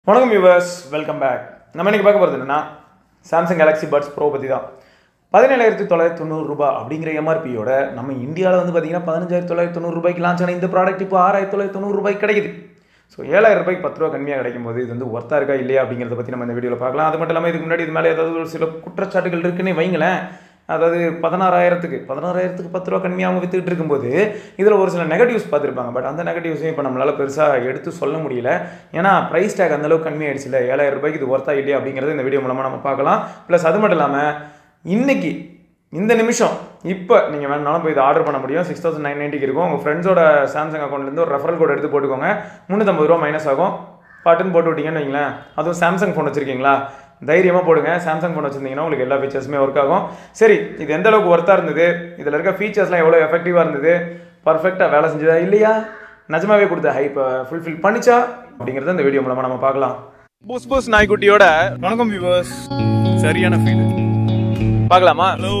வணக்கம் viewers welcome back நம்ம இன்னைக்கு பார்க்க போகிறது என்னன்னா சாம்சங் கேலக்ஸி பட்ஸ் ப்ரோ பற்றி தான் பதினேழாயிரத்தி தொள்ளாயிரத்தி தொண்ணூறு ரூபாய் அப்படிங்கிற எம்ஆர்பியோட நம்ம இந்தியாவில் வந்து பார்த்தீங்கன்னா பதினஞ்சாயிரத்தி தொள்ளாயிரத்தி தொண்ணூறு ரூபாய்க்கு லான்ச் ஆன இந்த ப்ராடக்ட் இப்போ ஆறாயிரத்தி தொள்ளாயிரத்தி தொண்ணூறு ரூபாய்க்கு கிடைக்குது ஸோ ஏழாயிரம் ரூபாய்க்கு பத்து ரூபா கம்மியாக கிடைக்கும் போது இது வந்து ஒர்த்தா இருக்கா இல்லையா அப்படிங்கிறத பற்றி நம்ம இந்த வீடியோவில் பார்க்கலாம் அது மட்டும் இல்லாமல் இதுக்கு முன்னாடி இது மேலே ஏதாவது ஒரு சில குற்றச்சாட்டுகள் இருக்குன்னு வைங்களேன் அதாவது பதினாறாயிரத்துக்கு பதினாறாயிரத்துக்கு பத்து ரூபா கம்மியாக அவங்க வித்துக்கிட்டு இருக்கும்போது இதில் ஒரு சில நெகட்டிவ்ஸ் பார்த்துருப்பாங்க பட் அந்த நெகட்டிவ்ஸையும் இப்போ நம்மளால் பெருசாக எடுத்து சொல்ல முடியல ஏன்னா ப்ரைஸ் டேக் அந்தளவுக்கு கம்மியாயிடுச்சு இல்லை ஏழாயிரம் ரூபாய்க்கு இது ஒர்த்தா இல்லையா அப்படிங்கிறது இந்த வீடியோ மூலமாக நம்ம பார்க்கலாம் ப்ளஸ் அது மட்டும் இல்லாமல் இன்னைக்கு இந்த நிமிஷம் இப்போ நீங்கள் வேணாலும் போய் இதை ஆர்டர் பண்ண முடியும் சிக்ஸ் தௌசண்ட் நைன் நைன்ட்டிக்கு இருக்கும் உங்கள் ஃப்ரெண்ட்ஸோட சாம்சங் அக்கௌண்ட்லேருந்து ஒரு ரெஃபரல் கோட் எடுத்து போட்டுக்கோங்க முந்நூற்றம்பது ரூபா மைனஸ் ஆகும் பாட்டுன்னு போட்டு விட்டீங்கன்னு வைங்களேன் அதுவும் சாம்சங் ஃபோன் வச்சுருக்கீங்களா தைரியமாக போடுங்க சாம்சங் ஃபோன் வச்சுருந்தீங்கன்னா உங்களுக்கு எல்லா ஃபீச்சர்ஸுமே ஒர்க் ஆகும் சரி இது எந்த அளவுக்கு ஒர்த்தாக இருந்தது இதில் இருக்க ஃபீச்சர்ஸ்லாம் எவ்வளோ எஃபெக்டிவாக இருந்தது பர்ஃபெக்டாக வேலை செஞ்சதா இல்லையா நிஜமாவே கொடுத்த ஹைப்பை ஃபுல்ஃபில் பண்ணிச்சா அப்படிங்கிறத இந்த வீடியோ மூலமாக நம்ம பார்க்கலாம் புஸ் புஸ் நாய்க்குட்டியோட வணக்கம் வியூவர்ஸ் சரியான ஃபீல் பார்க்கலாமா ஹலோ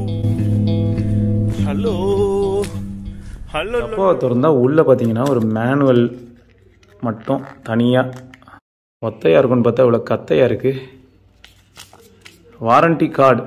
ஹலோ ஹலோ அப்போ திறந்தா உள்ளே பார்த்தீங்கன்னா ஒரு மேனுவல் மட்டும் தனியாக ஒத்தையாக இருக்கும்னு பார்த்தா இவ்வளோ கத்தையாக இருக்குது warranty card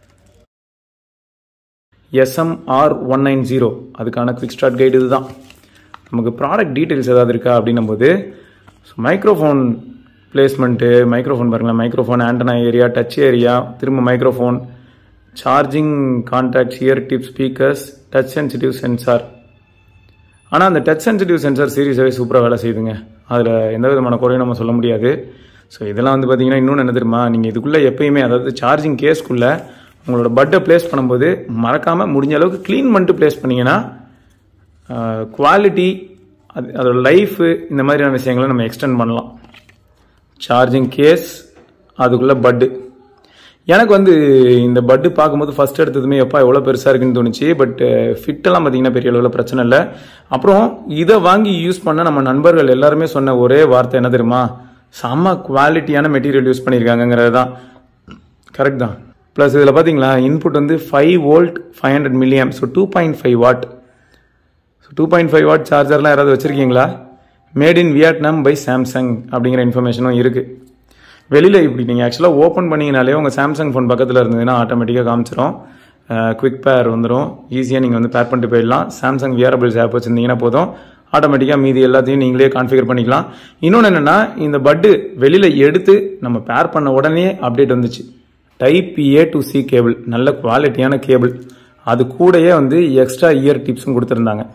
SMR one nine zero அதுக்கான குவிக் ஸ்டார்ட் கைடு இதுதான் நமக்கு ப்ராடக்ட் டீட்டெயில்ஸ் ஏதாவது இருக்கா அப்படின்னும் போது மைக்ரோஃபோன் பிளேஸ்மெண்ட்டு மைக்ரோஃபோன் பாருங்களேன் microphone antenna area touch area திரும்ப microphone charging contacts ear tip speakers touch sensitive sensor ஆனால் அந்த டச் சென்சிட்டிவ் சென்சார் சீரியஸாகவே சூப்பராக வேலை செய்யுதுங்க அதில் எந்த விதமான குறையும் நம்ம சொல்ல முடியாது ஸோ இதெல்லாம் வந்து பார்த்தீங்கன்னா இன்னொன்று என்ன தெரியுமா நீங்கள் இதுக்குள்ளே எப்பயுமே அதாவது சார்ஜிங் கேஸ்க்குள்ளே உங்களோட பட்டை ப்ளேஸ் பண்ணும்போது மறக்காமல் முடிஞ்ச அளவுக்கு க்ளீன் பண்ணிட்டு ப்ளேஸ் பண்ணிங்கன்னா குவாலிட்டி அது அதோட லைஃபு இந்த மாதிரியான விஷயங்களை நம்ம எக்ஸ்டெண்ட் பண்ணலாம் சார்ஜிங் கேஸ் அதுக்குள்ளே பட்டு எனக்கு வந்து இந்த பட்டு பார்க்கும்போது ஃபர்ஸ்ட் எடுத்ததுமே எப்பா எவ்வளோ பெருசாக இருக்குன்னு தோணுச்சு பட் ஃபிட்டெல்லாம் பார்த்தீங்கன்னா பெரிய அளவில் பிரச்சனை இல்லை அப்புறம் இதை வாங்கி யூஸ் பண்ண நம்ம நண்பர்கள் எல்லாருமே சொன்ன ஒரே வார்த்தை என்ன தெரியுமா செம்ம குவாலிட்டியான மெட்டீரியல் யூஸ் பண்ணியிருக்காங்கங்கிறது தான் கரெக்ட் தான் ப்ளஸ் இதில் பார்த்தீங்களா இன்புட் வந்து five volt five hundred milliamp so two point five watt so two point five watt சார்ஜர்லாம் யாராவது வச்சுருக்கீங்களா made in Vietnam by Samsung அப்படிங்கிற இன்ஃபர்மேஷனும் இருக்குது வெளியில் இப்படி நீங்கள் ஆக்சுவலாக ஓப்பன் பண்ணிங்கனாலே உங்கள் சாம்சங் ஃபோன் பக்கத்தில் இருந்ததுன்னா ஆட்டோமேட்டிக்காக காமிச்சிரும் குவிக் பேர் வந்துடும் ஈஸியாக நீங்கள் வந்து பேர் பண்ணிட்டு போயிடலாம் சாம்சங் வியரபிள்ஸ் ஆப் வச்சுருந்தீங்கன்னா போதும் ஆட்டோமேட்டிக்காக மீதி எல்லாத்தையும் நீங்களே கான்ஃபிகர் பண்ணிக்கலாம் இன்னொன்று என்னென்னா இந்த பட்டு வெளியில் எடுத்து நம்ம பேர் பண்ண உடனே அப்டேட் வந்துச்சு type A to C cable நல்ல குவாலிட்டியான கேபிள் அது கூடயே வந்து எக்ஸ்ட்ரா இயர் டிப்ஸும் கொடுத்துருந்தாங்க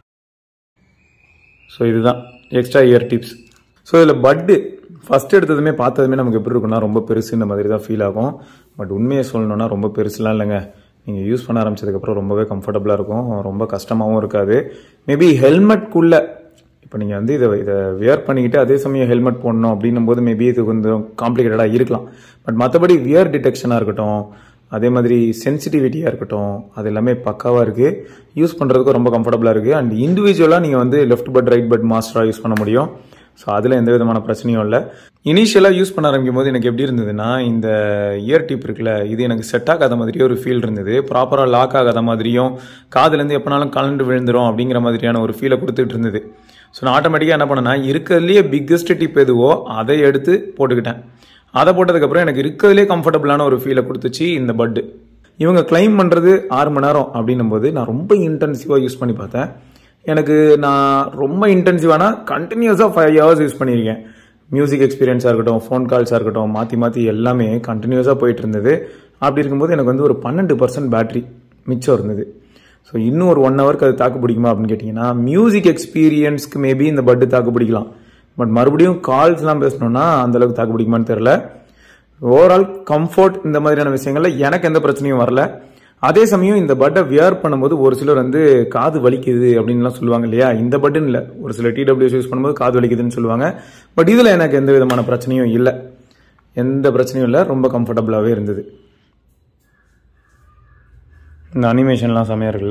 ஸோ இதுதான் எக்ஸ்ட்ரா இயர் டிப்ஸ் ஸோ இதில் பட்டு ஃபஸ்ட் எடுத்ததுமே பார்த்ததுமே நமக்கு எப்படி இருக்குன்னா ரொம்ப பெருசு இந்த மாதிரி தான் ஃபீல் ஆகும் பட் உண்மையை சொல்லணும்னா ரொம்ப பெருசுலாம் இல்லைங்க நீங்கள் யூஸ் பண்ண ஆரம்பிச்சதுக்கப்புறம் ரொம்பவே கம்ஃபர்டபுளாக இருக்கும் ரொம்ப கஷ்டமாகவும் இருக்காது மேபி ஹெல்மெட்குள்ளே இப்போ நீங்கள் வந்து இதை இதை வியர் பண்ணிக்கிட்டு அதே சமயம் ஹெல்மெட் போடணும் அப்படின்னும் போது மேபி இது கொஞ்சம் காம்ப்ளிகேட்டடாக இருக்கலாம் பட் மற்றபடி வியர் டிடெக்ஷனாக இருக்கட்டும் அதே மாதிரி சென்சிட்டிவிட்டியாக இருக்கட்டும் அது எல்லாமே பக்காவாக இருக்குது யூஸ் பண்ணுறதுக்கும் ரொம்ப கம்ஃபர்டபுளாக இருக்குது அண்ட் இண்டிவிஜுவலாக நீங்கள் வந்து லெஃப்ட் பட் ரைட் பட் மாஸ்டராக யூஸ் பண்ண முடியும் ஸோ அதில் எந்த விதமான பிரச்சனையும் இல்லை இனிஷியலாக யூஸ் பண்ண ஆரம்பிக்கும் போது எனக்கு எப்படி இருந்ததுன்னா இந்த இயர் டிப் இருக்குல்ல இது எனக்கு செட் ஆகாத மாதிரியே ஒரு ஃபீல் இருந்தது ப்ராப்பராக லாக் ஆகாத மாதிரியும் காதுலேருந்து எப்போனாலும் கலண்டு விழுந்துரும் அப்படிங்கிற மாதிரியான ஒரு ஃபீலை கொடுத்துட்டு இருந்தது ஸோ நான் ஆட்டோமேட்டிக்காக என்ன பண்ணேன்னா இருக்கிறதுலேயே பிக்கஸ்ட் டிப் எதுவோ அதை எடுத்து போட்டுக்கிட்டேன் அதை போட்டதுக்கப்புறம் எனக்கு இருக்கிறதுலே கம்ஃபர்டபுளான ஒரு ஃபீலை கொடுத்துச்சு இந்த பட்டு இவங்க கிளைம் பண்ணுறது ஆறு மணி நேரம் அப்படின்னும் போது நான் ரொம்ப இன்டென்சிவாக யூஸ் பண்ணி பார்த்தேன் எனக்கு நான் ரொம்ப இன்டென்சிவானா கண்டினியூஸாக ஃபைவ் ஹவர்ஸ் யூஸ் பண்ணியிருக்கேன் மியூசிக் எக்ஸ்பீரியன்ஸாக இருக்கட்டும் ஃபோன் கால்ஸாக இருக்கட்டும் மாற்றி மாற்றி எல்லாமே கண்டினியூஸாக போயிட்டு இருந்தது அப்படி இருக்கும்போது எனக்கு வந்து ஒரு பன்னெண்டு பர்சன்ட் பேட்ரி மிச்சம் இருந்தது ஸோ இன்னும் ஒரு ஒன் ஹவருக்கு அது தாக்கு பிடிக்குமா அப்படின்னு கேட்டிங்கன்னா மியூசிக் எக்ஸ்பீரியன்ஸ்க்கு மேபி இந்த பட்டு தாக்கு பிடிக்கலாம் பட் மறுபடியும் கால்ஸ்லாம் பேசணும்னா அந்தளவுக்கு தாக்கு பிடிக்குமான்னு தெரில ஓவரால் கம்ஃபர்ட் இந்த மாதிரியான விஷயங்கள்ல எனக்கு எந்த பிரச்சனையும் வரல அதே சமயம் இந்த பட்டை வியர் பண்ணும்போது ஒரு சிலர் வந்து காது வலிக்குது அப்படின்லாம் சொல்லுவாங்க இல்லையா இந்த பட்டன் இல்லை ஒரு சில டிடபிள்யூஸ் யூஸ் பண்ணும்போது காது வலிக்குதுன்னு சொல்லுவாங்க பட் இதில் எனக்கு எந்த விதமான பிரச்சனையும் இல்லை எந்த பிரச்சனையும் இல்லை ரொம்ப கம்ஃபர்டபுளாகவே இருந்தது இந்த அனிமேஷன்லாம் செமையாக இருக்குல்ல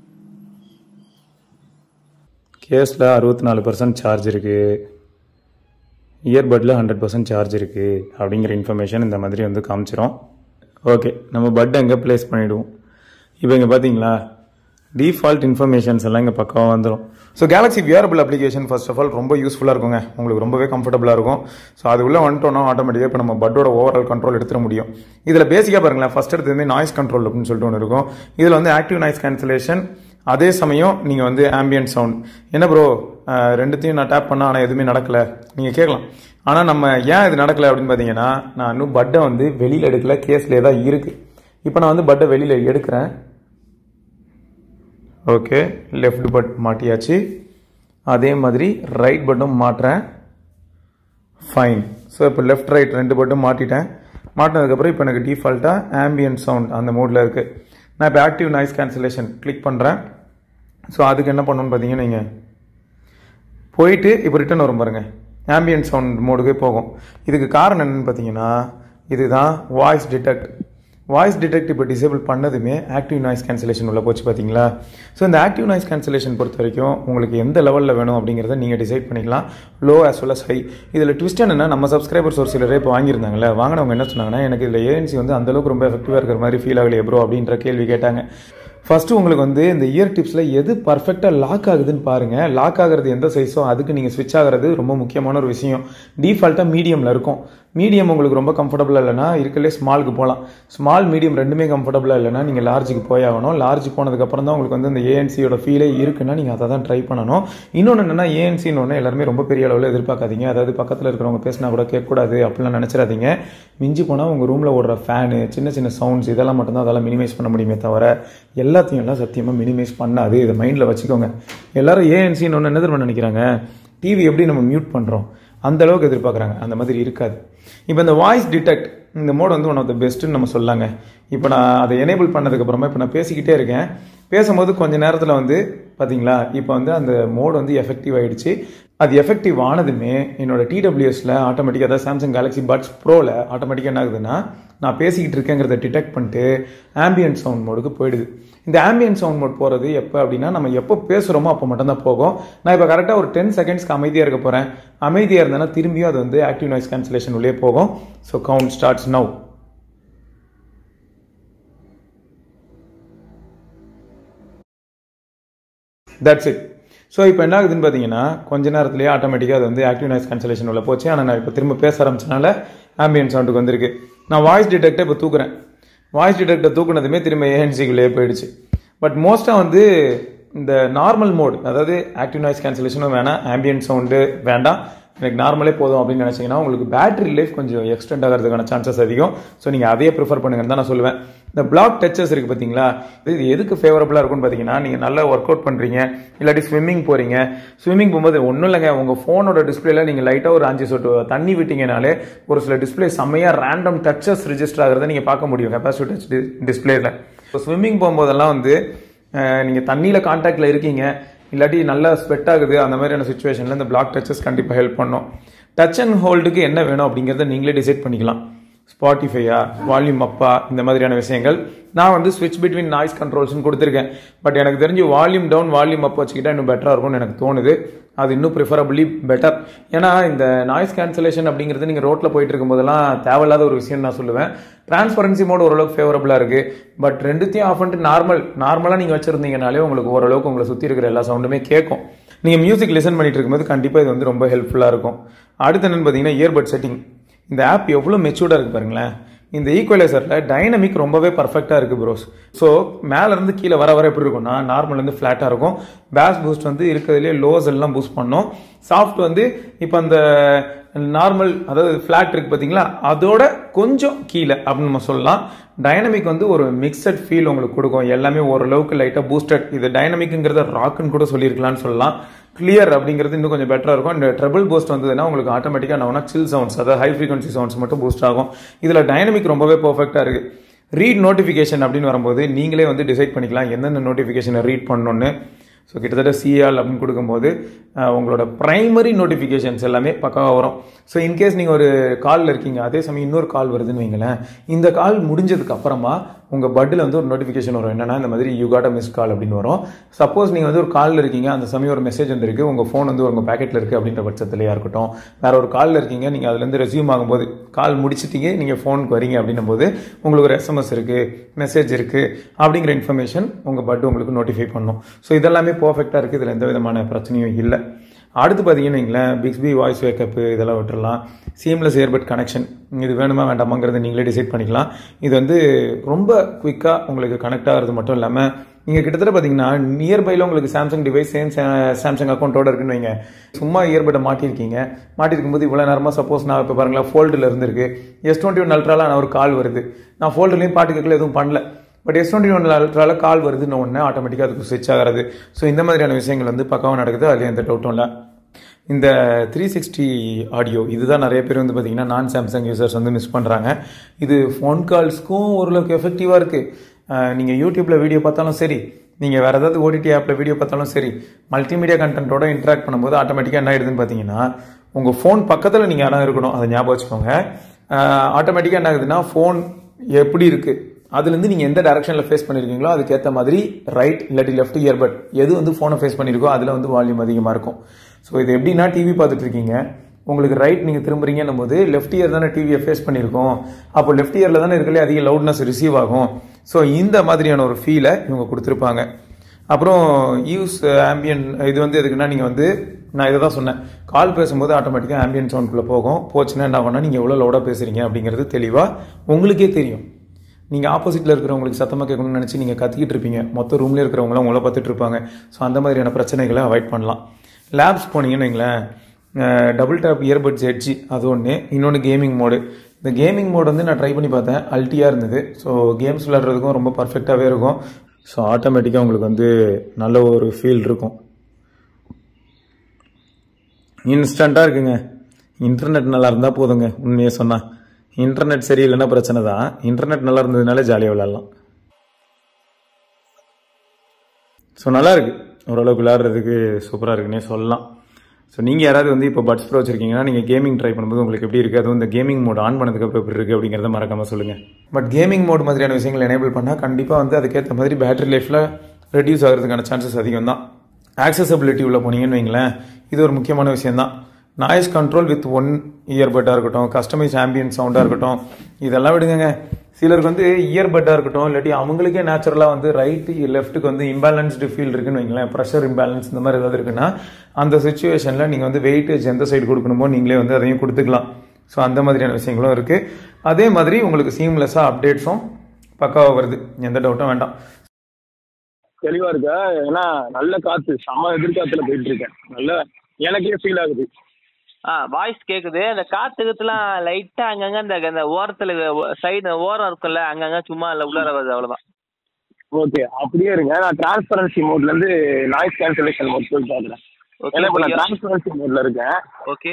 கேஸில் அறுபத்தி நாலு பர்சன்ட் சார்ஜ் இருக்குது இயர்பட்டில் ஹண்ட்ரட் பர்சன்ட் சார்ஜ் இருக்குது அப்படிங்கிற இன்ஃபர்மேஷன் இந்த மாதிரி வந்து காமிச்சிரும் ஓகே நம்ம பட் அங்கே ப்ளேஸ் பண்ணிவிடுவோம் இப்போ இங்கே பார்த்தீங்களா டிஃபால்ட் இன்ஃபர்மேஷன்ஸ் எல்லாம் இங்கே பக்காவாக வந்துடும் so Galaxy wearable application first of all ரொம்ப யூஸ்ஃபுல்லாக இருக்குங்க உங்களுக்கு ரொம்பவே கம்ஃபர்டபுளாக இருக்கும் ஸோ அது உள்ள வந்துட்டோம்னா ஆட்டோமேட்டிக்காக இப்போ நம்ம பட்டோட ஓவரால் கண்ட்ரோல் எடுத்துட முடியும் இதில் பேசிக்காக பாருங்களேன் ஃபர்ஸ்ட் எடுத்து வந்து நாய்ஸ் கண்ட்ரோல் அப்படின்னு சொல்லிட்டு ஒன்று இருக்கும் இதில் வந்து ஆக்டிவ் நாய்ஸ் கேன்சலேஷன் அதே சமயம் நீங்கள் வந்து ஆம்பியன்ட் சவுண்ட் என்ன ப்ரோ ரெண்டுத்தையும் நான் டேப் பண்ணால் ஆனால் எதுவுமே நடக்கலை நீங்கள் கேட்கலாம் ஆனால் நம்ம ஏன் இது நடக்கலை அப்படின்னு பார்த்தீங்கன்னா நான் இன்னும் பட்டை வந்து வெளியில் எடுக்கல கேஸ்லேயே தான் இருக்குது இப்போ நான் வந்து பட்டை வெளியில் எடுக்கிறேன் ஓகே லெஃப்ட் பட் மாட்டியாச்சு அதே மாதிரி ரைட் பட்டும் மாட்டுறேன் ஃபைன் ஸோ இப்போ லெஃப்ட் ரைட் ரெண்டு பட்டும் மாட்டிட்டேன் மாட்டினதுக்கப்புறம் இப்போ எனக்கு டிஃபால்ட்டாக ஆம்பியன்ட் சவுண்ட் அந்த மோடில் இருக்குது நான் இப்போ ஆக்டிவ் நாய்ஸ் கேன்சலேஷன் கிளிக் பண்ணுறேன் ஸோ அதுக்கு என்ன பண்ணணும்னு பார்த்தீங்கன்னா நீங்கள் போயிட்டு இப்போ ரிட்டர்ன் வரும் பாருங்க ஆம்பியன்ட் சவுண்ட் மோடுக்கே போகும் இதுக்கு காரணம் என்னன்னு பார்த்தீங்கன்னா இதுதான் வாய்ஸ் டிடெக்ட் வாய்ஸ் டிடெக்ட் இப்போ டிசேபிள் பண்ணதுமே ஆக்டிவ் நாய்ஸ் கேன்சலேஷன் உள்ள போச்சு பார்த்தீங்களா ஸோ இந்த ஆக்டிவ் நாய்ஸ் கேன்சலேஷன் பொறுத்த வரைக்கும் உங்களுக்கு எந்த லெவலில் வேணும் அப்படிங்கிறத நீங்கள் டிசைட் பண்ணிக்கலாம் low as well as high இதில் ட்விஸ்ட் என்னன்னா நம்ம சப்ஸ்கிரைபர்ஸ் ஒரு சிலரே இப்போ வாங்கியிருந்தாங்கல்ல வாங்கினவங்க என்ன சொன்னாங்கன்னா எனக்கு இதில் ஏஎன்சி வந்து அந்தளவுக்கு ரொம்ப எஃபெக்டிவாக இருக்கிற மாதிரி ஃபீல் ஆகலையே ப்ரோ அப்படின்ற கேள்வி கேட்டாங்க ஃபர்ஸ்ட் உங்களுக்கு வந்து இந்த இயர் டிப்ஸில் எது பர்ஃபெக்டாக லாக் ஆகுதுன்னு பாருங்க லாக் ஆகிறது எந்த சைஸோ அதுக்கு நீங்கள் ஸ்விட்ச் ஆகிறது ரொம்ப முக்கியமான ஒரு விஷயம் டிஃபால்ட்டாக மீடியமில் இருக்கும் மீடியம் உங்களுக்கு ரொம்ப கம்ஃபர்டபுளாக இல்லைனா இருக்கலே ஸ்மாலுக்கு போகலாம் ஸ்மால் மீடியம் ரெண்டுமே கம்ஃபர்டபுளாக இல்லைனா நீங்கள் லார்ஜுக்கு போய் ஆகணும் லார்ஜ் போனதுக்கப்புறம் தான் உங்களுக்கு வந்து இந்த ஏஎன்சியோட ஃபீலே இருக்குன்னா நீங்கள் அதை தான் ட்ரை பண்ணணும் இன்னொன்று என்னென்னா ஏஎன்சின்னு ஒன்று எல்லாருமே ரொம்ப பெரிய அளவில் எதிர்பார்க்காதீங்க அதாவது பக்கத்தில் இருக்கிறவங்க பேசினா கூட கேட்கக்கூடாது அப்படிலாம் நினச்சிடாதீங்க மிஞ்சி போனால் உங்கள் ரூமில் ஓடுற ஃபேனு சின்ன சின்ன சவுண்ட்ஸ் இதெல்லாம் மட்டும்தான் அதெல்லாம் மினிமைஸ் பண்ண முடியுமே தவிர எல்லாத்தையும் எல்லாம் சத்தியமாக மினிமைஸ் பண்ணாது இதை மைண்டில் வச்சுக்கோங்க எல்லாரும் ஏஎன்சின்னு ஒன்று என்ன தெரியுமா நினைக்கிறாங்க டிவி எப்படி நம்ம மியூட் பண்ணுறோம் அந்த அளவுக்கு எதிர்பார்க்குறாங்க அந்த மாதிரி இருக்காது இப்போ இந்த வாய்ஸ் டிடெக்ட் இந்த மோட் வந்து ஒன் ஆஃப் த பெஸ்ட்டுன்னு நம்ம சொல்லாங்க இப்போ நான் அதை எனேபிள் பண்ணதுக்கப்புறமா இப்போ நான் பேசிக்கிட்டே இருக்கேன் பேசும்போது கொஞ்ச நேரத்தில் வந்து பார்த்தீங்களா இப்போ வந்து அந்த மோட் வந்து எஃபெக்டிவ் ஆயிடுச்சு அது எஃபெக்டிவ் ஆனதுமே என்னோட டிடபிள்யூஎஸில் ஆட்டோமேட்டிக்காக அதாவது சாம்சங் கேலக்ஸி பட்ஸ் ப்ரோவில் ஆட்டோமேட்டிக்காக என்ன ஆகுதுன்னா நான் பேசிக்கிட்டு இருக்கேங்கிறத டிடெக்ட் பண்ணிட்டு ஆம்பியன்ட் சவுண்ட் மோடுக்கு போயிடுது இந்த ஆம்பியன்ட் சவுண்ட் மோட் போகிறது எப்போ அப்படின்னா நம்ம எப்போ பேசுகிறோமோ அப்போ மட்டும்தான் போகும் நான் இப்போ கரெக்டாக ஒரு டென் செகண்ட்ஸ்க்கு அமைதியாக இருக்க போகிறேன் அமைதியாக இருந்தேன்னா திரும்பியும் அது வந்து ஆக்டிவ் நாய்ஸ் கேன்சலேஷன் உள்ளே போகும் so count starts now that's it so இப்போ என்ன ஆகுதுன்னு பார்த்தீங்கன்னா கொஞ்ச நேரத்துலேயே ஆட்டோமேட்டிக்காக அது வந்து ஆக்டிவ் நாய்ஸ் கேன்சலேஷன் உள்ள போச்சு ஆனால் நான் இப்போ திரும்ப பேச ஆரம்பிச்சனால ஆம்பியன் சவுண்டுக்கு வந்திருக்கு நான் வாய்ஸ் டிடெக்டை இப்போ தூக்குறேன் வாய்ஸ் டிடெக்டை தூக்குனதுமே திரும்ப ஏஎன்சிக்குள்ளேயே போயிடுச்சு பட் மோஸ்ட்டாக வந்து இந்த நார்மல் மோட் அதாவது ஆக்டிவ் நாய்ஸ் கேன்சலேஷனும் வேணாம் ஆம்பியன் சவுண்டு வேண்டாம் எனக்கு நார்மலே போதும் அப்படின்னு நினச்சிங்கன்னா உங்களுக்கு பேட்டரி லைஃப் கொஞ்சம் எக்ஸ்டெண்ட் ஆகிறதுக்கான சான்சஸ் அதிகம் ஸோ நீங்கள் அதையே ப்ரிஃபர் பண்ணுங்கன்னு தான் நான் சொல்லுவேன் இந்த பிளாக் டச்சஸ் இருக்குது பார்த்தீங்களா இது எதுக்கு ஃபேவரபுளாக இருக்கும்னு பார்த்தீங்கன்னா நீங்கள் நல்லா ஒர்க் அவுட் பண்ணுறீங்க இல்லாட்டி ஸ்விம்மிங் போகிறீங்க ஸ்விம்மிங் போகும்போது ஒன்றும் இல்லைங்க உங்கள் ஃபோனோட டிஸ்பிளேல நீங்கள் லைட்டாக ஒரு அஞ்சு சொட்டு தண்ணி விட்டீங்கனாலே ஒரு சில டிஸ்பிளே செம்மையாக ரேண்டம் டச்சஸ் ரிஜிஸ்டர் ஆகிறத நீங்கள் பார்க்க முடியும் கெப்பாசிட்டி டச் டிஸ்பிளேல இப்போ ஸ்விம்மிங் போகும்போதெல்லாம் வந்து நீங்கள் தண்ணியில் கான்டாக்டில் இருக்கீங்க இல்லாட்டி நல்லா ஸ்வெட் ஆகுது அந்த மாதிரியான சுச்சுவேஷனில் இந்த பிளாக் டச்சஸ் கண்டிப்பாக ஹெல்ப் பண்ணும் டச் அண்ட் ஹோல்டுக்கு என்ன வேணும் அப்படிங்கிறத நீங்களே டிசைட் பண்ணிக்கலாம் ஸ்பாட்டிஃபையா வால்யூம் அப்பா இந்த மாதிரியான விஷயங்கள் நான் வந்து ஸ்விட்ச் பிட்வீன் நாய்ஸ் கண்ட்ரோல்ஸ்னு கொடுத்துருக்கேன் பட் எனக்கு தெரிஞ்சு வால்யூம் டவுன் வால்யூம் அப் வச்சுக்கிட்டா இன்னும் பெட்டராக இருக்கும்னு எனக்கு தோணுது அது இன்னும் ப்ரிஃபரபிளி பெட்டர் ஏன்னா இந்த நாய்ஸ் கேன்சலேஷன் அப்படிங்கிறது நீங்கள் ரோட்டில் போயிட்டு இருக்கும்போதெல்லாம் தேவையில்லாத ஒரு விஷயம் நான் சொல்லுவேன் டிரான்ஸ்பரன்சி மோட் ஓரளவுக்கு ஃபேவரபுளாக இருக்குது பட் ரெண்டுத்தையும் ஆஃப் பண்ணிட்டு நார்மல் நார்மலாக நீங்கள் வச்சுருந்தீங்கனாலே உங்களுக்கு ஓரளவுக்கு உங்களை சுற்றி இருக்கிற எல்லா சவுண்டுமே கேட்கும் நீங்கள் மியூசிக் லிசன் பண்ணிட்டு இருக்கும்போது கண்டிப்பாக இது வந்து ரொம்ப ஹெல்ப்ஃபுல்லாக இருக்கும் அடுத்து என்னன்னு பார்த்தீங்கன்னா இயர்பட் செட்டிங் இந்த ஆப் எவ்வளோ மெச்சூர்டாக இருக்குது பாருங்களேன் இந்த ஈக்குவலைசரில் டைனமிக் ரொம்பவே பர்ஃபெக்டாக இருக்குது ப்ரோஸ் ஸோ மேலேருந்து கீழே வர வர எப்படி இருக்கும்னா நார்மல்லேருந்து ஃப்ளாட்டாக இருக்கும் பேஸ் பூஸ்ட் வந்து இருக்கிறதுலே லோஸ் எல்லாம் பூஸ்ட் பண்ணும் சாஃப்ட் வந்து இப்போ அந்த நார்மல் அதாவது ஃப்ளாட் இருக்குது பார்த்தீங்களா அதோட கொஞ்சம் கீழே அப்படின்னு நம்ம சொல்லலாம் டைனமிக் வந்து ஒரு மிக்சட் ஃபீல் உங்களுக்கு கொடுக்கும் எல்லாமே ஓரளவுக்கு லைட்டாக பூஸ்டட் இது டைனமிக்ங்கிறத ராக்குன்னு கூட சொல்லியிருக்கலாம்னு சொல்லலாம் கிளியர் அப்படிங்கிறது இன்னும் கொஞ்சம் பெட்டராக இருக்கும் இந்த ட்ரிபிள் பூஸ்ட் வந்ததுன்னா உங்களுக்கு ஆட்டோமேட்டிக்காக நான் சில் சவுண்ட்ஸ் அதாவது ஹை ஃப்ரீக்வன்சி சவுண்ட்ஸ் மட்டும் பூஸ்ட் ஆகும் இதில் டைனமிக் ரொம்பவே பர்ஃபெக்டாக இருக்குது ரீட் நோட்டிஃபிகேஷன் அப்படின்னு வரும்போது நீங்களே வந்து டிசைட் பண்ணிக்கலாம் எந்தெந்த நோட்டிஃபிகேஷனை ரீட் பண்ணணுன்னு ஸோ கிட்டத்தட்ட சிஆல் அப்படின்னு கொடுக்கும்போது உங்களோட ப்ரைமரி நோட்டிஃபிகேஷன்ஸ் எல்லாமே பக்காவாக வரும் ஸோ இன்கேஸ் நீங்கள் ஒரு காலில் இருக்கீங்க அதே சமயம் இன்னொரு கால் வருதுன்னு வைங்களேன் இந்த கால் முடிஞ்சதுக்கு அப்புறமா உங்கள் பட்டில் வந்து ஒரு நோட்டிஃபிகேஷன் வரும் என்னன்னா இந்த மாதிரி you got a miss call அப்படின்னு வரும் சப்போஸ் நீங்கள் வந்து ஒரு காலில் இருக்கீங்க அந்த சமயம் ஒரு மெசேஜ் வந்திருக்கு உங்கள் ஃபோன் வந்து உங்கள் பேக்கெட்டில் இருக்குது அப்படின்ற பட்சத்துலையா இருக்கட்டும் வேற ஒரு காலில் இருக்கீங்க நீங்கள் அதுலேருந்து ரெசியூம் ஆகும்போது கால் முடிச்சிட்டீங்க நீங்கள் ஃபோனுக்கு வரீங்க அப்படின்னும் போது உங்களுக்கு ஒரு எஸ்எம்எஸ் இருக்குது மெசேஜ் இருக்குது அப்படிங்கிற இன்ஃபர்மேஷன் உங்கள் பட் உங்களுக்கு நோட்டிஃபை பண்ணும் ஸோ இதெல்லாமே பர்ஃபெக்டாக இருக்குது இதில் எந்த விதமான பிரச்சனையும் இல்லை அடுத்து பார்த்தீங்கன்னு வைங்களேன் பிக்ஸ்பி வாய்ஸ் வேக்கப் இதெல்லாம் விட்டுறலாம் சீம்லெஸ் இயர்பட் கனெக்ஷன் இது வேணுமா வேண்டாமாங்கிறத நீங்களே டிசைட் பண்ணிக்கலாம் இது வந்து ரொம்ப குயிக்காக உங்களுக்கு கனெக்ட் ஆகிறது மட்டும் இல்லாமல் நீங்கள் கிட்டத்தட்ட பார்த்தீங்கன்னா நியர்பையில் உங்களுக்கு சாம்சங் டிவைஸ் சேம் சாம்சங் அக்கௌண்ட்டோட இருக்குன்னு வைங்க சும்மா இயர்பட்டை மாட்டியிருக்கீங்க மாட்டிருக்கும் போது இவ்வளோ நேரமாக சப்போஸ் நான் இப்போ பாருங்களேன் ஃபோல்டில் இருந்திருக்கு எஸ் டுவெண்ட்டி ஒன் அல்ட்ரால நான் ஒரு கால் வருது நான் ஃபோல்டுலேயும் பாட்டு கேட்கல எதுவும் பண்ணல பட் எஸ் டுவெண்ட்டி ஒன் அல்ட்ரால கால் வருதுன்னு ஒன்று ஆட்டோமேட்டிக்காக அதுக்கு ஸ்விட்ச் ஆகிறது ஸோ இந்த மாதிரியான விஷயங்கள் வந்து பக்காவாக நடக்குது அதுலேயும் எந்த டவுட்டும் இல்லை இந்த த்ரீ சிக்ஸ்டி ஆடியோ இதுதான் நிறைய பேர் வந்து பார்த்தீங்கன்னா நான் சாம்சங் யூசர்ஸ் வந்து மிஸ் பண்ணுறாங்க இது ஃபோன் கால்ஸ்க்கும் ஓரளவுக்கு எஃபெக்டிவாக இருக்குது நீங்கள் யூடியூப்பில் வீடியோ பார்த்தாலும் சரி நீங்கள் வேறு ஏதாவது ஓடிடி ஆப்பில் வீடியோ பார்த்தாலும் சரி மல்டிமீடியா கண்டென்ட்டோட இன்ட்ராக்ட் பண்ணும்போது ஆட்டோமேட்டிக்காக என்ன ஆயிடுதுன்னு பார்த்தீங்கன்னா உங்கள் ஃபோன் பக்கத்தில் நீங்கள் யாரும் இருக்கணும் அதை ஞாபகம் வச்சுக்கோங்க ஆட்டோமேட்டிக்காக என்ன ஆகுதுன்னா ஃபோன் எப்படி இருக்குது அதுலேருந்து நீங்கள் எந்த டேரக்ஷனில் ஃபேஸ் பண்ணியிருக்கீங்களோ அதுக்கேற்ற மாதிரி ரைட் இல்லாட்டி லெஃப்ட் இயர்பட் எது வந்து ஃபோனை ஃபேஸ் பண்ணியிருக்கோ அதில் வந்து வால்யூம் அதிகமாக இருக்கும் ஸோ இது எப்படின்னா டிவி பார்த்துட்டு இருக்கீங்க உங்களுக்கு ரைட் நீங்கள் திரும்புறீங்கன்னும் போது லெஃப்ட் இயர் தானே டிவியை ஃபேஸ் பண்ணியிருக்கோம் அப்போ லெஃப்ட் இயரில் தானே இருக்கலே அதிக லவுட்னஸ் ரிசீவ் ஆகும் ஸோ இந்த மாதிரியான ஒரு ஃபீலை இவங்க கொடுத்துருப்பாங்க அப்புறம் யூஸ் ஆம்பியன் இது வந்து எதுக்குன்னா நீங்கள் வந்து நான் இதை தான் சொன்னேன் கால் பேசும்போது ஆட்டோமேட்டிக்காக ஆம்பியன் சவுண்ட்குள்ளே போகும் போச்சுன்னா என்ன ஆகும்னா நீங்கள் எவ்வளோ லவுடாக பேசுகிறீங்க அப்படிங்கிறது தெளிவாக உங்களுக்கே தெரியும் நீங்கள் ஆப்போசிட்டில் இருக்கிறவங்களுக்கு சத்தமாக கேட்கணும்னு நினச்சி நீங்கள் கத்திக்கிட்டு இருப்பீங்க மொத்த ரூம்லேயே இருக்கிறவங்களாம் உங்களை பார்த்துட்டு இருப்பாங்க ஸோ அந்த மாதிரியான பிரச்சனைகளை அவாய்ட் பண்ணலாம் லேப்ஸ் போனீங்கன்னு வைங்களேன் டபுள் டேப் இயர்பட்ஸ் எட்ஜி அது ஒன்று இன்னொன்று கேமிங் மோடு இந்த கேமிங் மோட் வந்து நான் ட்ரை பண்ணி பார்த்தேன் அல்ட்டியாக இருந்தது ஸோ கேம்ஸ் விளையாடுறதுக்கும் ரொம்ப பர்ஃபெக்டாகவே இருக்கும் ஸோ ஆட்டோமேட்டிக்காக உங்களுக்கு வந்து நல்ல ஒரு ஃபீல் இருக்கும் இன்ஸ்டண்ட்டாக இருக்குங்க இன்டர்நெட் நல்லா இருந்தால் போதுங்க உண்மையை சொன்னால் இன்டர்நெட் சரியில்லைன்னா பிரச்சனை தான் இன்டர்நெட் நல்லா இருந்ததுனால ஜாலியாக விளையாடலாம் ஸோ நல்லா இருக்கு ஓரளவுக்கு விளையாடுறதுக்கு சூப்பராக இருக்குன்னே சொல்லலாம் ஸோ நீங்கள் யாராவது வந்து இப்போ பட்ஸ் ப்ரோ வச்சிருக்கீங்கன்னா நீங்கள் கேமிங் ட்ரை பண்ணும்போது உங்களுக்கு எப்படி இருக்குது அதுவும் இந்த கேமிங் மோட் ஆன் பண்ணதுக்கு அப்புறம் எப்படி இருக்குது அப்படிங்கிறத மறக்காமல் சொல்லுங்கள் பட் கேமிங் மோட் மாதிரியான விஷயங்கள் எனேபிள் பண்ணால் கண்டிப்பாக வந்து அதுக்கேற்ற மாதிரி பேட்டரி லைஃப்பில் ரெடியூஸ் ஆகிறதுக்கான சான்சஸ் அதிகம் தான் ஆக்சசபிலிட்டி உள்ள போனீங்கன்னு வைங்களேன் இது ஒரு முக்கியமான விஷயம் தான் நாய்ஸ் கண்ட்ரோல் வித் ஒன் இயர்பட்டாக இருக்கட்டும் கஸ்டமைஸ் ஆம்பியன் சவுண்டாக இருக்கட்டும் இதெல்லாம் விடுங்க சிலருக்கு வந்து இயர்பட்டாக இருக்கட்டும் இல்லாட்டி அவங்களுக்கே நேச்சுரலாக வந்து ரைட்டு லெஃப்ட்டுக்கு வந்து இம்பேலன்ஸ்டு ஃபீல் இருக்குன்னு வைங்களேன் ப்ரெஷர் இம்பேலன்ஸ் இந்த மாதிரி ஏதாவது இருக்குன்னா அந்த சுச்சுவேஷனில் நீங்கள் வந்து வெயிட்டேஜ் எந்த சைடு கொடுக்கணுமோ நீங்களே வந்து அதையும் கொடுத்துக்கலாம் ஸோ அந்த மாதிரியான விஷயங்களும் இருக்குது அதே மாதிரி உங்களுக்கு சீம்லெஸ்ஸாக அப்டேட்ஸும் பக்காவாக வருது எந்த டவுட்டும் வேண்டாம் தெளிவா இருக்கா ஏன்னா நல்ல காத்து செம்ம எதிர்காத்துல போயிட்டு இருக்கேன் நல்ல எனக்கே ஃபீல் ஆகுது ஆ வாய்ஸ் கேக்குது அந்த காத்துக்குலாம் லைட்டா அங்கங்க இந்த அந்த ஓரத்துல சைடு ஓரம் இருக்குல்ல அங்கங்க சும்மா இல்ல உள்ளார வருது அவ்வளவுதான் ஓகே அப்படியே இருங்க நான் டிரான்ஸ்பரன்சி மோட்ல இருந்து நாய்ஸ் கேன்சலேஷன் மோட் போய் பாக்குறேன் ஓகே ஏன்னா இப்போ நான் டிரான்ஸ்பரன்சி மோட்ல இருக்கேன் ஓகே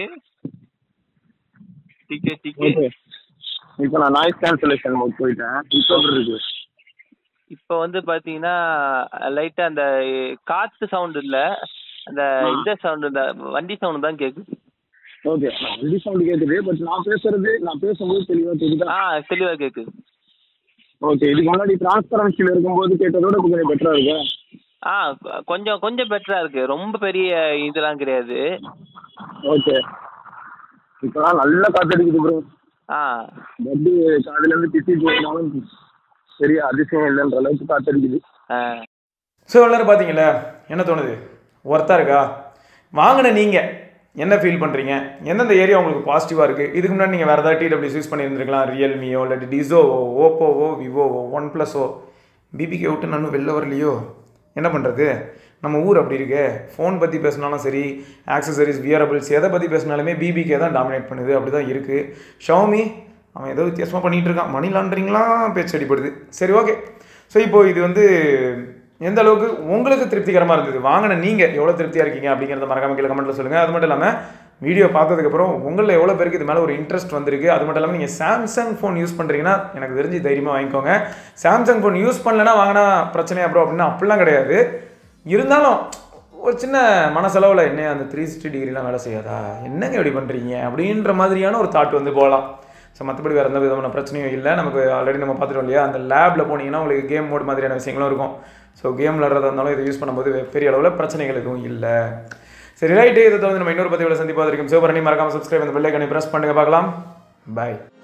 டிகே டிகே ஓகே இப்போ நான் நாய்ஸ் கேன்சலேஷன் மோட் போயிட்டேன் இப்போ எப்படி இருக்கு இப்போ வந்து பாத்தீங்கன்னா லைட்டா அந்த காத்து சவுண்ட் இல்ல அந்த இந்த சவுண்ட் இந்த வண்டி சவுண்ட் தான் கேக்குது ஓகே வண்டி சவுண்ட் கேக்குது பட் நான் பேசுறது நான் பேசும்போது தெளிவா தெரியுதா ஆ தெளிவா கேக்குது ஓகே இதுக்கு முன்னாடி டிரான்ஸ்பரன்சில இருக்கும்போது கேட்டதோட கொஞ்சம் பெட்டரா இருக்கா ஆ கொ- கொஞ்சம் கொஞ்சம் பெட்டரா இருக்கு ரொம்ப பெரிய இதெல்லாம் கிடையாது ஓகே இப்போலாம் நல்ல காத்தடிக்குது ப்ரோ ஆ பட்டு காதுல இருந்து பிசி போனாலும் பெரிய அதிசயம் இல்லைன்ற அளவுக்கு காத்தடிக்குது ஆ ஸோ எல்லாரும் பார்த்தீங்களா என்ன தோணுது ஒர்த்தாக இருக்கா வாங்கின நீங்கள் என்ன ஃபீல் பண்ணுறீங்க எந்தெந்த ஏரியா உங்களுக்கு பாசிட்டிவாக இருக்குது இதுக்கு முன்னாடி நீங்கள் வேறு ஏதாவது டிடபிள்யூஸ் யூஸ் பண்ணியிருந்துருக்கலாம் ரியல்மியோ இல்லாட்டி டிசோவோ ஓப்போவோ விவோவோ ஒன் ப்ளஸோ பிபிகே விட்டு நானும் வெளில வரலையோ என்ன பண்ணுறது நம்ம ஊர் அப்படி இருக்கு ஃபோன் பற்றி பேசினாலும் சரி ஆக்சசரிஸ் வியரபிள்ஸ் எதை பற்றி பேசினாலுமே பிபிகே தான் டாமினேட் பண்ணுது அப்படி தான் இருக்குது ஷவுமி அவன் ஏதோ வித்தியாசமாக பண்ணிகிட்டு இருக்கான் மணி லாண்டரிங்லாம் பேச்சு அடிப்படுது சரி ஓகே ஸோ இப்போ இது வந்து எந்த அளவுக்கு உங்களுக்கு திருப்திகரமாக இருந்தது வாங்கின நீங்கள் எவ்வளோ திருப்தியாக இருக்கீங்க அப்படிங்கிறத மறக்காம கீழே கமெண்ட்டில் சொல்லுங்கள் அது மட்டும் இல்லாமல் வீடியோ பார்த்ததுக்கப்புறம் உங்களில் எவ்வளோ பேருக்கு இது மேலே ஒரு இன்ட்ரெஸ்ட் வந்திருக்கு அது மட்டும் இல்லாமல் நீங்கள் சாம்சங் ஃபோன் யூஸ் பண்ணுறீங்கன்னா எனக்கு தெரிஞ்சு தைரியமாக வாங்கிக்கோங்க சாம்சங் ஃபோன் யூஸ் பண்ணலன்னா வாங்கினா பிரச்சனையா ப்ரோ அப்படின்னா அப்படிலாம் கிடையாது இருந்தாலும் ஒரு சின்ன மனசளவில் என்ன அந்த த்ரீ சிக்ஸ்டி டிகிரிலாம் வேலை செய்யாதா என்னங்க இப்படி பண்ணுறீங்க அப்படின்ற மாதிரியான ஒரு தாட் வந்து போகலாம் ஸோ மற்றபடி வேறு எந்த விதமான பிரச்சனையும் இல்லை நமக்கு ஆல்ரெடி நம்ம பார்த்துட்டோம் இல்லையா அந்த லேபில் போனீங்கன்னா உங்களுக்கு கேம் மோட் மாதிரியான விஷயங்களும் இருக்கும் ஸோ கேம் விளாட்றதா இருந்தாலும் இதை யூஸ் பண்ணும்போது பெரிய அளவில் பிரச்சனைகள் எதுவும் இல்லை சரி ரைட்டு இதை தொடர்ந்து நம்ம இன்னொரு பதிவில் சந்திப்பா இருக்கும் சிவபரணி மறக்காம சப்ஸ்கிரைப் அந்த பெல்லைக்கனை ப்ரெஸ் பண்ணுங்க பார்க்கலாம் பாய்